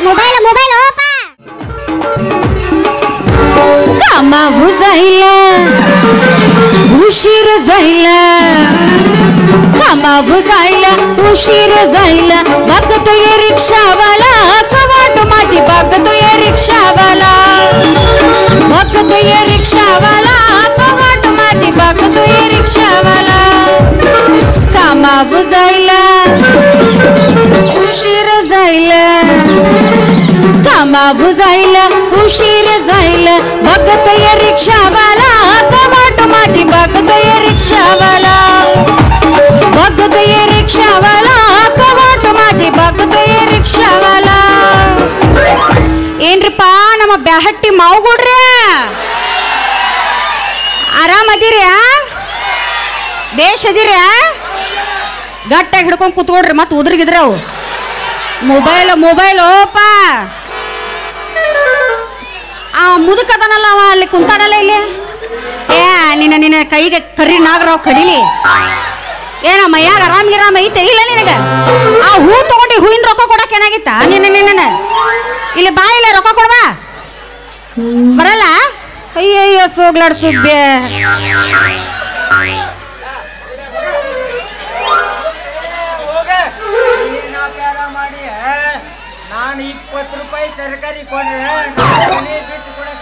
Mobile mobile हो पा कामावर जायला उशीर जायला कामावर जायला उशीर जायला बघतोय रिक्षावाला कवाट माझी बघतोय रिक्षावाला बघतोय रिक्षावाला कवाट माझी बघतोय रिक्षावाला कामावर जायला उशीर जायला कामावर जायला उशीर जायला बघतोय रिक्षावाला कवाट माझी बघतोय रिक्षावाला बघतोय रिक्षावाला ಕವಾಟ ಮಾಜಿ ಬಗ್ತೋಯ ರಿಕ್ಷಾವಾಲ ಏನ್ರಿಪ್ಪ ನಮ್ಮ ಬ್ಯಾಹಟ್ಟಿ ಮಾವುಗುಡ್ರಿ ಆರಾಮದಿರ್ಯಾ ಬೇಷ್ ಅದಿರ್ಯಾ ಗಟ್ಟಾಗಿ ಹಿಡ್ಕೊಂಡು ಕೂತ್ಕೊಡ್ರಿ ಮತ್ತೆ ಉದ್ರಿಗಿದ್ರ ಅವು ಮೊಬೈಲ್ ಮೊಬೈಲ್ ಓಪ ಆ ಮುದುಕದನಲ್ಲ ಅವ ಅಲ್ಲಿ ಕುಂತಾಡಲ್ಲ ಇಲ್ಲಿ ಏ ನಿನ್ನ ನಿನ್ನ ಕೈಗೆ ಕರಿ ನಾಗರಾವ್ ಕಡಿಲಿ ಏನ ಮೈಯಾಗ ಆರಾಮ್ ಗಿರಾಮ್ ಐತೆ ಇಲ್ಲ ನಿನಗ ಆ ಹೂ ತಗೊಂಡು ಹೂವಿನ ರೊಕ್ಕ ಕೊಡಕ್ ಏನಾಗಿತ್ತ ನಿನ್ನ ನಿನ್ನ ಇಲ್ಲಿ ಬಾ ಇಲ್ಲ ರೊಕ್ಕ ಕೊಡ್ಬಾ ಬರಲ್ಲ ಅಯ್ಯಯ್ಯೋ ಸೋಗ್ಲಾಡ್ ಸುಬ್ಬೆ ಹೋಗ ನೀನ್ ವ್ಯಾಪಾರ ಮಾಡಿ ನಾನು ಇಪ್ಪತ್ತು ರೂಪಾಯಿ ತರಕಾರಿ ಕೊಡ್ರೆ ನಾನ್ ಮನೆ ಬಿಟ್ಟು ಕೊಡಕ್ಕೆ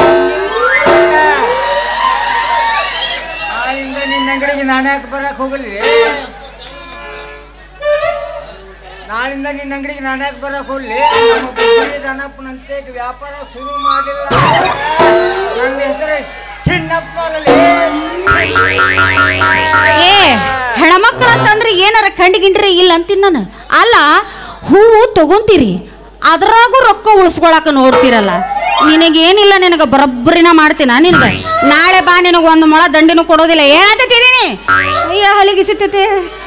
ನಾಳಿಂದ ನಿನ್ನ ಅಂಗಡಿಗೆ ನಾನು ಯಾಕೆ ಬರಕ್ ಹೋಗಲಿ ನಾಳಿಂದ ನಿನ್ನ ಅಂಗಡಿಗೆ ನಾನು ಯಾಕೆ ಬರಕ್ ಹೋಗ್ಲಿ ನಮ್ಮ ಬುದ್ಧಿ ದನಪ್ಪನಂತೆ ವ್ಯಾಪಾರ ಶುರು ಮಾಡಿಲ್ಲ ನನ್ನ ಹೆಸರು ಚಿನ್ನಪ್ಪನಲ್ಲಿ ಏ ಹೆಣ್ಮಕ್ಳು ಅಂತಂದ್ರೆ ಏನಾರ ಕಂಡಿಗಿಂಡ್ರಿ ಇಲ್ಲ ಅಂತೀನಿ ನಾನು ಅಲ್ಲ ಹೂವು ತಗೊಂತೀರಿ ಅದ್ರಾಗೂ ರೊಕ್ಕ ಉಳಿಸ್ಕೊಳಕ ನೋಡ್ತೀರಲ್ಲ ನಿನಗೇನಿಲ್ಲ ನಿನಗೆ ಬರಬ್ಬರಿನ ಮಾಡ್ತೀನ ನಿನಗೆ ನಾಳೆ ಬಾ ನಿನಗೆ ಒಂದು ಮೊಳ ದಂಡಿನೂ ಕೊಡೋದಿಲ್ಲ ಏನಂತಿದ್ದೀನಿ ಅಯ್ಯ ಹಲಿಗಿಸಿತೈತಿ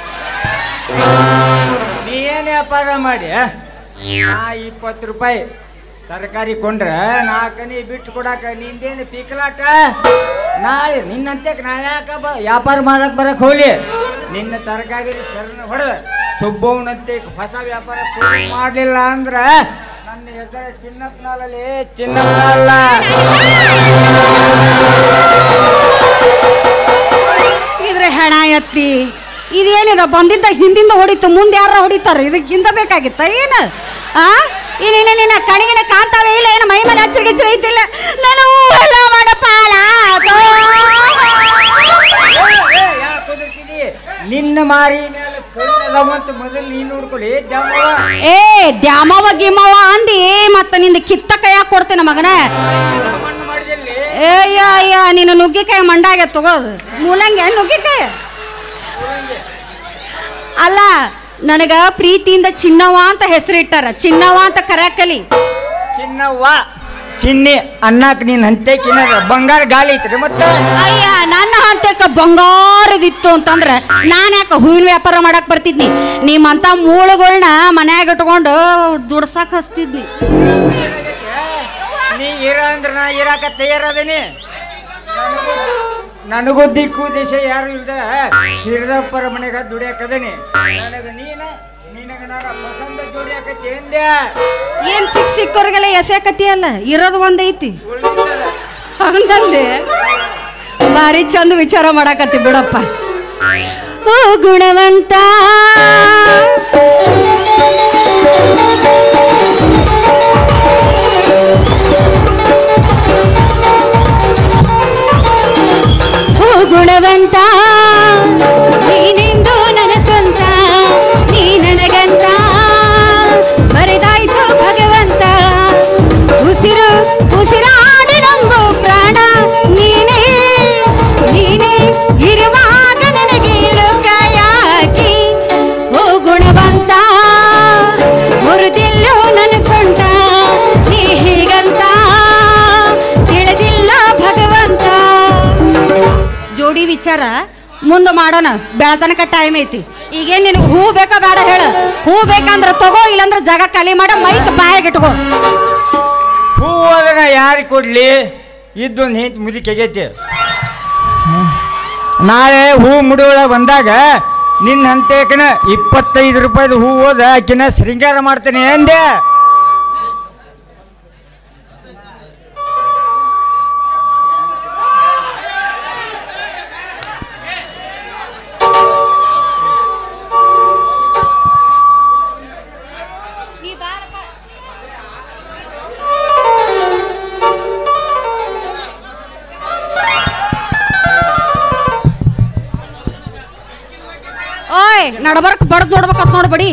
ನೀ ಏನ್ ವ್ಯಾಪಾರ ಮಾಡಿ ನಾ ಇಪ್ಪತ್ತು ರೂಪಾಯಿ ತರಕಾರಿ ಕೊಂಡ್ರೆ ನಾಲ್ಕನಿ ಬಿಟ್ಟು ಕೊಡಾಕ ನಿಂದೇನು ಪೀಕಲಾಟ ನಾಳೆ ನಿನ್ನಂತೆಕ್ ನಾ ಯಾಕ ಬ ವ್ಯಾಪಾರ ಮಾಡಕ್ ಬರಕ್ ಹೋಗ್ಲಿ ನಿನ್ನ ತರಕಾರಿ ಶರಣ ಹೊಡೆದ ಸುಬ್ಬವನಂತೆ ಹೊಸ ವ್ಯಾಪಾರ ಶುರು ಮಾಡಲಿಲ್ಲ ಅಂದ್ರ ನನ್ನ ಹೆಸರು ಚಿನ್ನಪ್ಪನಲ್ಲಿ ಚಿನ್ನಪ್ಪನಲ್ಲ ಇದ್ರೆ ಹೆಣ ಎತ್ತಿ ಇದೇನಿದ ಬಂದಿದ್ದ ಹಿಂದಿಂದ ಹೊಡಿತು ಮುಂದೆ ಯಾರ ಹೊಡಿತಾರ ಇದಕ್ಕೆ ಹಿಂದ ಬೇಕಾಗಿತ್ತ ಏನು ಆ ಏನೇನ ನಿನ್ನ ಕಣಿಗಿನ ಕಾಂತಾವೆ ಇಲ್ಲ ಏನು ಮೈ ಮೇಲೆ ಹಚ್ಚರಿ ಗಿಚ್ಚರಿ ಐತಿಲ್ಲ ನಾನು ಎಲ್ಲ ಮಾಡಪ್ಪ ಯಾಕೆ ಕುದುರ್ತಿದಿ ನಿನ್ನ ಮಾರಿ ಮೇಲೆ ಕಣ್ಣದವಂತ ಮೊದಲು ನೀನು ನೋಡ್ಕೊಳ್ಳಿ ಜಮ್ಮವ ಏ ದ್ಯಾಮವ ಗಿಮವ ಅಂದಿ ಮತ್ತ ನಿಂದ ಕಿತ್ತ ಕೈಯಾಗ ಕೊಡ್ತೇನೆ ಮಗನ ಮಣ್ಣು ಮಾಡಿದಲ್ಲಿ ಏಯ್ಯ ಅಯ್ಯ ನೀನು ನುಗ್ಗಿಕಾಯಿ ಮಂಡಾಗೆ ತಗೋದು ಮೂಲಂಗಿ ನುಗ್ಗಿಕಾಯಿ ಅಲ್ಲ ನನಗ ಪ್ರೀತಿಯಿಂದ ಚಿನ್ನವ ಅಂತ ಹೆಸರಿಟ್ಟಾರ ಚಿನ್ನವ ಅಂತ ಕರ್ಯಾಕಲಿ ಚಿನ್ನವ್ವ ಚಿನ್ನಿ ಅನ್ನಕ್ ನೀನ್ ಹಂತೆಕಿನ ಬಂಗಾರ ಗಾಳಿ ಐತ್ರಿ ಮತ್ತ ಅಯ್ಯ ನನ್ನ ಹಂತಕ್ಕ ಬಂಗಾರದಿತ್ತು ಅಂತಂದ್ರ ನಾನು ಯಾಕೆ ಹೂವಿನ ವ್ಯಾಪಾರ ಮಾಡಕ್ ಬರ್ತಿದ್ನಿ ನಿಮ್ಮಂತ ಮೂಳುಗಳನ್ನ ಮನ್ಯಾಗ ಇಟ್ಕೊಂಡು ದುಡ್ಸಕ್ ಹಚ್ತಿದ್ನಿ ನೀ ಇರ ಅಂದ್ರ ನಾ ಇರಾಕ ತಯಾರದೀನಿ ನನಗೂ ದಿಕ್ಕು ದಿಶೆ ಯಾರು ಇಲ್ದ ಶಿರದಪ್ಪರ ಮನೆಗ ದುಡಿಯಾಕದನಿ ನನಗ ನೀನ ನಿನಗ ನಾನು ಪಸಂದ ಜೋಡಿಯಾಕತಿ ಎಂದೆ ಏನ್ ಸಿಕ್ ಸಿಕ್ಕವ್ರಿಗೆಲ್ಲ ಎಸೆಕತಿ ಅಲ್ಲ ಇರೋದು ಒಂದೈತಿ ಹಂಗಂದೆ ಭಾರಿ ಚಂದ ವಿಚಾರ ಮಾಡಾಕತ್ತಿ ಬಿಡಪ್ಪ ಓ ಗುಣವಂತ ಓ ಗುಣವಂತ ನೀನೆಂದು ನನ್ನ ಸ್ವಂತ ನೀ ನನಗಂತ ಬರೆದಾಯ್ತು ಭಗವಂತ ಉಸಿರು ಉಸಿರಾಡಿ ನಂಬು ಪ್ರಾಣ ನೀನೇ ನೀನೇ ಇರುವಾಗ ನನಗೆ ಲೋಕ ಯಾಕೆ ಓ ಗುಣವಂತ ಮುರಿದಿಲ್ಲೋ ನನ್ನ ಸೊಂಟ ನೀ ಹೀಗಂತ ತಿಳಿದಿಲ್ಲ ಭಗವಂತ ಜೋಡಿ ವಿಚಾರ ಮುಂದೆ ಮಾಡೋಣ ಬೆಳತನಕ ಟೈಮ್ ಐತಿ ಈಗೇನ್ ನಿನಗೆ ಹೂ ಬೇಕಾ ಬೇಡ ಹೇಳ ಹೂ ಬೇಕಂದ್ರ ತಗೋ ಇಲ್ಲಂದ್ರ ಜಾಗ ಖಾಲಿ ಮಾಡ ಮೈಕ್ ಬಾಯಾಗ ಇಟ್ಕೋ ಹೂ ಅದನ್ನ ಯಾರಿಗೆ ಕೊಡ್ಲಿ ಇದ್ದೊಂದು ಹೆಂತ ಮುದುಕಿ ಆಗೈತಿ ನಾಳೆ ಹೂ ಮುಡುವಳ ಬಂದಾಗ ನಿನ್ನ ಹಂತೇಕನ ಇಪ್ಪತ್ತೈದು ರೂಪಾಯಿದ ಹೂ ಹೋದ ಆಕಿನ ಶೃಂಗಾರ ಮಾಡ್ತೇನೆ ಅಂದೆ ನಡಬರ್ಕ್ ಬಡ್ದ್ ನೋಡ್ಬೇಕತ್ ನೋಡ್ಬಡಿ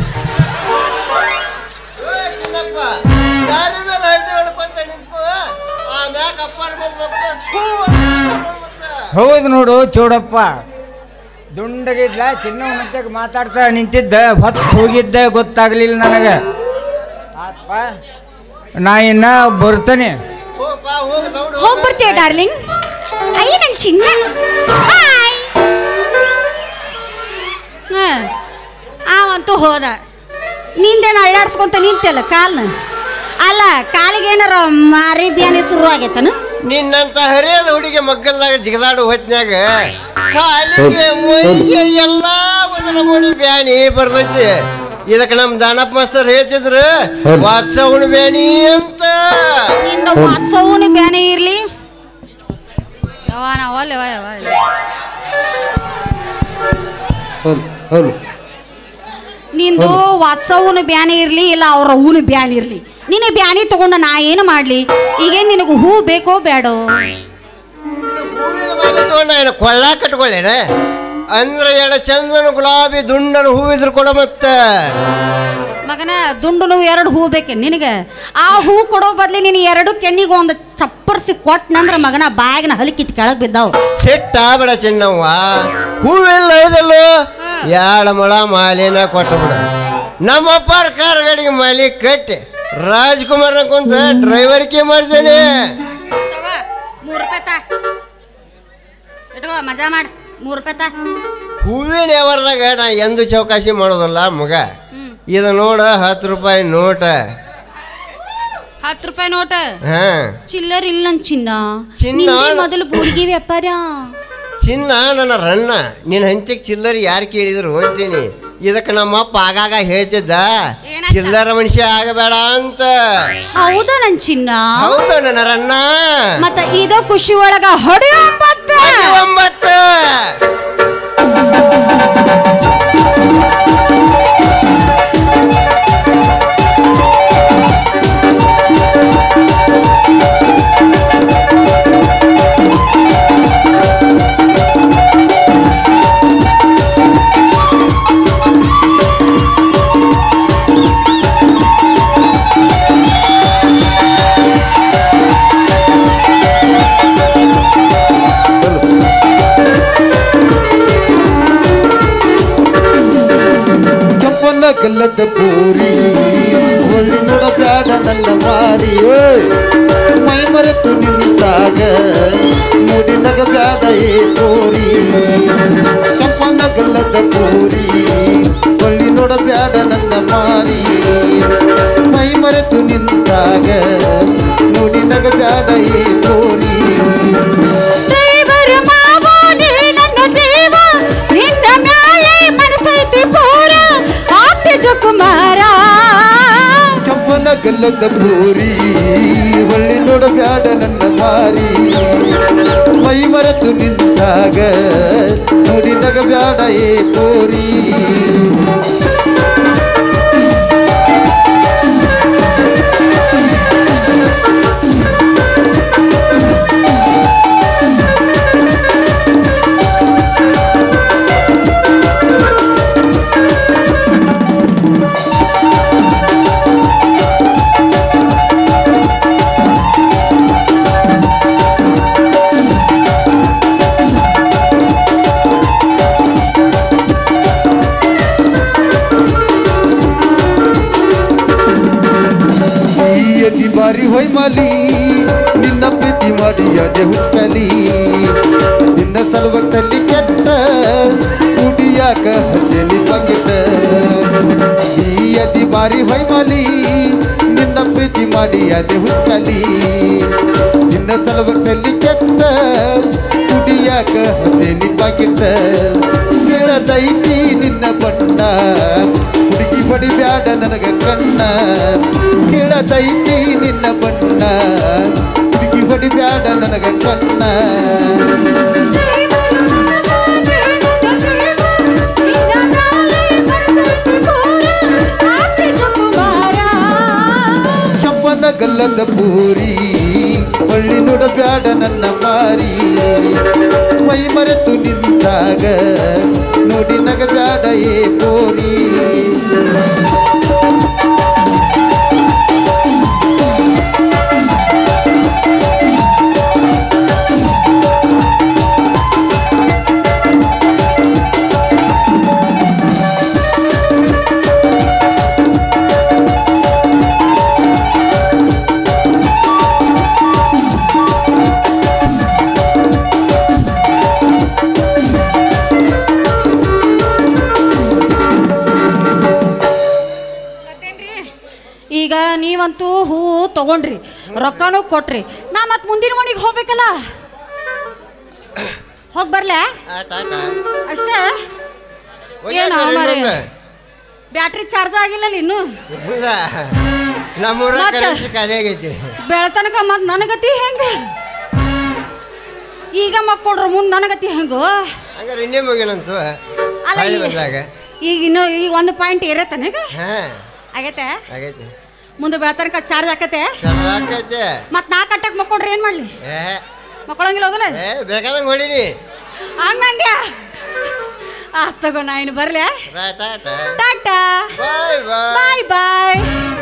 ಏ ಚಿನ್ನಪ್ಪ ದಾರಿ ಮೇಲೆ ಹಂಡಿ ಹೊಡ್ಕೊಂತ ನಿಂತ್ಕೋ ಆಮ್ಯಾಗ ಅಪ್ಪಾರ್ಟ್ಮೆಂಟ್ ಮಕ್ಕಳು ಥೂ ಅಂತ ಮತ್ತೆ. ಹೌದು ನೋಡು ಚೌಡಪ್ಪ ದುಂಡಗಿದ್ಲ ಚಿನ್ನವನಂತಾಗ ಮಾತಾಡ್ತಾ ನಿಂತಿದ್ದ ಹೊತ್ತು ಹೋಗಿದ್ದ ಗೊತ್ತಾಗ್ಲಿಲ್ಲ ನನಗೆ ಆತ್ಪ ನಾ ಇನ್ನ ಬರ್ತೇನೆ ಹೋಗಪ್ಪ ಹೋಗಿ ದೌಡು ಹೋಗ್ಬರ್ತೀಯ ಡಾರ್ಲಿಂಗ್ ಅಯ್ಯ ನನ್ ಚಿನ್ನ ಹಾಯ್ ಹ, ಅವಂತೂ ಹೋದ ನಿಂದೇನು ಅಳ್ಳಾಡ್ಸ್ಕೊಂತ ನಿಂತಲ್ಲ ಕಾಲ್ನ ಅಲ್ಲ ಕಾಲಿಗೆ ಏನಾರ ಮಾರಿ ಬ್ಯಾನಿ ಶುರು ಆಗೈತನು ನಿನ್ನಂತ ಹರಿಯದ ಹುಡುಗಿ ಮಗ್ಗಲ್ದಾಗ ಜಿಗದಾಡು ಹೊತ್ನ್ಯಾಗ ಕಾಲಿಗೆ ಮೈಗೆ ಎಲ್ಲ ಒಂದು ನಮೂನಿ ಬ್ಯಾನಿ ಬರ್ತೈತಿ ಇದಕ್ಕೆ ನಮ್ ದಾನಪ್ಪ ಮಾಸ್ತರ್ ಹೇಳ್ತಿದ್ರು ವಾತ್ಸವಣ ಬ್ಯಾನಿ ಅಂತ ನಿಂದ ವಾತ್ಸವನು ಬ್ಯಾನಿ ಇರ್ಲಿ ಯವ್ವ ನಾವಲ್ಲ ಯವ್ವ ಯವ್ವ ನಿಂದು ವಾತ್ಸವನು ಬ್ಯಾನಿ ಇರ್ಲಿ ಇಲ್ಲ ಅವ್ರ ಹೂನು ಬ್ಯಾನಿ ಇರ್ಲಿ ನಿನ್ನ ಬ್ಯಾನಿ ತಗೊಂಡು ನಾ ಏನು ಮಾಡ್ಲಿ ಈಗೇನ್ ನಿನಗೆ ಹೂ ಬೇಕೋ ಬೇಡೋ ಹೂವಿನ ಮಾಲೆ ತಗೊಂಡ ಏನು ಕೊಳ್ಳ ಕಟ್ಕೊಳ್ಳೇನ ಅಂದ್ರೆ ಎಡ ಚಂದನ ಗುಲಾಬಿ ದುಂಡನ ಹೂವಿದ್ರು ಕೊಡ ಮತ್ತ ಮಗನ ದುಂಡುನು ಎರಡು ಹೂ ಬೇಕೆ ನಿನಗೆ ಆ ಹೂ ಕೊಡೋ ಬದ್ಲಿ ನೀನು ಎರಡು ಕೆನ್ನಿಗೆ ಒಂದು ಚಪ್ಪರ್ಸಿ ಕೊಟ್ನಂದ್ರ ಮಗನ ಬ್ಯಾಗ್ನ ಹಲಿಕಿತ್ ಕೆಳಗೆ ಬಿದ್ದಾವ್ ಸಿಟ್ಟ ಬಿಡ ಚಿನ್ನವ್ವ ಹೂವಿಲ್ಲ ಹೌದಲ್ಲೋ ಯಾಳ ಮೊಳ ಮಾಲಿನ ಕೊಟ್ಟು ಬಿಡ ನಮ್ಮಪ್ಪ ಕಾರ್ ಗಾಡಿಗೆ ಮಾಲಿ ಕಟ್ಟಿ ರಾಜ್ಕುಮಾರ್ನ ಕುಂತ ಡ್ರೈವರ್ಗೆ ಮಾಡ್ತೇನೆ ತಗೋ ಮೂರು ರೂಪಾಯಿ ತಾ ಇಟ್ಕೋ ಮಜಾ ಮಾಡು ಮೂರು ರೂಪಾಯಿ ತಾ ಹೂವಿನ ವ್ಯವಹಾರದಾಗ ನಾ ಎಂದು ಚೌಕಾಸಿ ಮಾಡೋದಲ್ಲ ಮಗ ಹ್ಮ್ ಇದು ನೋಡ ಹತ್ತು ರೂಪಾಯಿ ನೋಟ ಹತ್ತು ರೂಪಾಯಿ ನೋಟ ಹಾ ಚಿಲ್ಲರ್ ಇಲ್ಲ ನನ್ ಚಿನ್ನ ಚಿನ್ನ? ನಿಂದೆ ಮೊದಲು ಬೂಡಿಗೆ ವ್ಯಾಪಾರ ಚಿನ್ನ ನನ್ನ ರಣ್ಣ ನಿನ್ನ ಹಂತಿಗೆ ಚಿಲ್ಲರಿ ಯಾರು ಕೇಳಿದ್ರು ಅಂತೀನಿ ಇದಕ್ಕೆ ನಮ್ಮಪ್ಪ ಆಗಾಗ ಹೇಳ್ತಿದ್ದ ಏನಂತ? ಚಿಲ್ಲರ ಮನುಷ್ಯ ಆಗಬೇಡ ಅಂತ ಹೌದಾ ನನ್ ಚಿನ್ನ ಹೌದು ನನ್ನ ರಣ್ಣ ಮತ್ತ ಇದ ಖುಷಿ ಒಳಗ ಹೊಡಿ ಒಂಬತ್ತ ಒಂಬತ್ತು ಕೆಂಪನ್ನ ಕಲ್ಲದ ಪೂರಿ ಒಳ್ಳಿ ನೋಡಬ್ಯಾಡ ನನ್ನ ಮಾರಿ ಓಯ್. ಮೈ ಮರೆತು ನಿಂತಾಗ ನೋಡಿ ನಗಬ್ಯಾಡ ಏ ಪೂರಿ ಕೆಂಪನ್ನ ಕಲ್ಲದ ಪೂರಿ ಒಳ್ಳಿ ನೋಡಬ್ಯಾಡ ನನ್ನ ಮಾರಿ ಮೈ ಮರೆತು ನಿಂತಾಗ ನೋಡಿ ನಗಬ್ಯಾಡ ಏ ಪೂರಿ ದೇವರ ಮಾವೋಲಿ ನನ್ನ ಜೀವ ನಿನ್ನ ಮ್ಯಾಲೆ ಮನಸೈತಿ ಪೂರ ಆಪ್ತಿ ಜುಕುಮಾರ ಕೆಂಪನ ಗಲ್ಲದ ಪೂರಿ ಒಳ್ಳಿ ನೋಡಬ್ಯಾಡ ನನ್ನ ಮಾರಿ ಮೈ ಮರೆತು ನಿಂತಾಗ ನೋಡಿ ನಗಬ್ಯಾಡ ಏ ಪೂರಿ ಈ ಅತಿ ಬಾರಿ ಹೊಯ್ಮಲಿ ನಿನ್ನ ಪ್ರೀತಿ ಮಾಡಿ ಅದೇ ಹುಚ್ಚಲಿ ನಿನ್ನ ಸಲುವತ್ತಲ್ಲಿ ಕೆಟ್ಟ ಕುಡಿಯಾಕ ಹಚ್ಚಲಿ ಬಗೆಟ ಈ ಅತಿ ಬಾರಿ ಹೊಯ್ಮಲಿ ನಿನ್ನ ಪ್ರೀತಿ ಮಾಡಿ ಅದೇ ಹುಚ್ಚಲಿ ನಿನ್ನ ಸಲುವತ್ತಲ್ಲಿ ಕೆಟ್ಟ ಕುಡಿಯಾಕ ಹಚ್ಚಲಿ ಬಗೆಟ ಹೇಳದೈತಿ ನಿನ್ನ ಬಣ್ಣ ಹುಡುಗಿ ಬಡಿಬ್ಯಾಡ ನನಗ ಕಣ್ಣ ಕೇಳದೈತಿ ನಿನ್ನ ಬಣ್ಣ ಹುಡುಗಿ ಬಡಿಬ್ಯಾಡ ನನಗ ಕಣ್ಣ ಕೆಂಪನ ಗಲ್ಲದ ಪೂರಿ ಒಳ್ಳಿ ನೋಡಬ್ಯಾಡ ನನ್ನ ಮಾರಿ ಮೈ ಮರೆತು ನಿಂತಾಗ ನೋಡಿ ನಗಬ್ಯಾಡ ನೀವಂತೂ ಹೂ ತಗೊಂಡ್ರಿ ರೊಕ್ಕನೂ ಕೊಟ್ರಿ ನಾ ಮತ್ತೆ ಮುಂದಿನ ಮನೆಗೆ ಹೋಗ್ಬೇಕಲ್ಲ ಹೋಗಿ ಬರ್ಲೆ ಆಟ ಆಟ ಅಷ್ಟೇ ಏನೋ ಮಾರ್ರೆ. ಬ್ಯಾಟ್ರಿ ಚಾರ್ಜ್ ಆಗಿಲ್ಲಲ್ಲ ಇನ್ನು ನಮ್ಮೂರ ಮತ್ತ? ಕರೆನ್ಸಿ ಖಾಲಿ ಆಗೈತಿ ಬೆಳತನಕ ಮತ್ ನನಗತಿ ಹೆಂಗ ಈಗ ಮಕ್ಕೊಡ್ರ ಮುಂದ್ ನನಗತಿ ಹೆಂಗು ಹಂಗಾರೆ ಇನ್ನೇ ಮುಗಿನಂತು ಅಲ್ಲ ಹಳ್ಳಿ ಈಗ- ಬಂದಾಗ ಈಗ ಇನ್ನು ಈಗ ಒಂದು ಪಾಯಿಂಟ್ ಇರತ್ತನ ಈಗ ಹಾ ಆಗೈತೆ ಆಗೈತಿ ಮುಂದೆ ಬೆಳತನಕ ಚಾರ್ಜ್ ಆಕತೆ ಚಲೋ ಆಕೈತಿ ಮತ್ ನಾ ಕಟ್ಟಕ್ ಮಕ್ಕೊಡ್ರಿ ಏನ್ ಮಾಡ್ಲಿ ಏ ಮಕ್ಕೊಳಂಗಿಲ್ಲ ಹೋದಲ್ಲ ಏ ಬೇಕಾದಂಗೆ ಹೊಡೀನಿ ಹಂಗಂದ್ಯಾ ಆ ತಗೋ ನಾ ಇನ್ನು ಬರ್ಲೆ ಟಾಟ ಟಾಟಾ ಬಾಯ್ ಬಾಯ್ ಬಾಯ್ ಬಾಯ್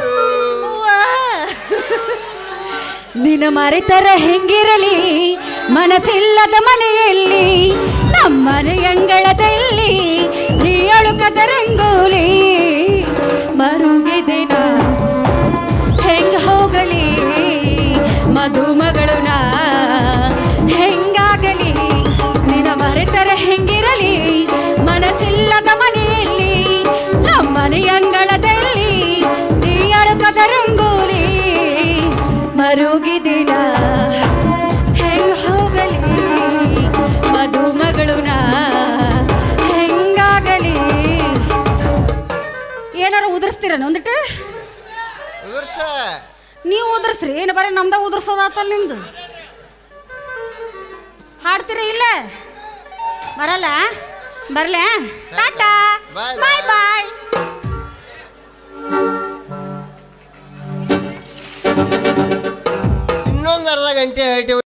ನಿನ ಮರೆತರ ಹೆಂಗಿರಲಿ ಮನಸ್ಸಿಲ್ಲದ ಮನೆಯಲ್ಲಿ ನಮ್ಮನೆ ಅಂಗಳದಲ್ಲಿ ನೀ ಅಳುಕದ ರಂಗೋಲಿ ಮರುಗಿದಿನ ಹೆಂಗ ಹೋಗಲಿ ಮಧುಮಗಳು ನಾ ಹೆಂಗಾಗಲಿ ನಿನ ಮರೆತರ ಹೆಂಗಿರಲಿ ಮನಸ್ಸಿಲ್ಲದ ಮನೆಯಲ್ಲಿ ನಮ್ಮನೆ ಅಂಗಳದಲ್ಲಿ ನೀ ಅಳುಕದ ರಂಗೋಲಿ ಮರುಗಿದಿನ ಹೆಂಗ ಹೋಗಲಿ ಮಧುಮಗಳು ನಾ ಹೆಂಗಾಗಲಿ ಏನಾರು ಉದುರಿಸ್ತೀರ ಒಂದಿಟ್ಟು ಉದುರ್ಸ ನೀವು ಉದುರ್ಸ್ರಿ ಏನು ಬರೀ ನಮ್ದ ಉದುರ್ಸೋದಾತಲ್ಲ ನಿಮ್ದು ಹಾಡ್ತೀರ ಇಲ್ಲ ಬರಲ್ಲ ಬರ್ಲೆ ಟಾಟಾ Bye, ಬಾಯ್ bye. ಬಾಯ್ ಇನ್ನೊಂದು ಅರ್ಧ ಗಂಟೆ ಹಟ್ಟಿ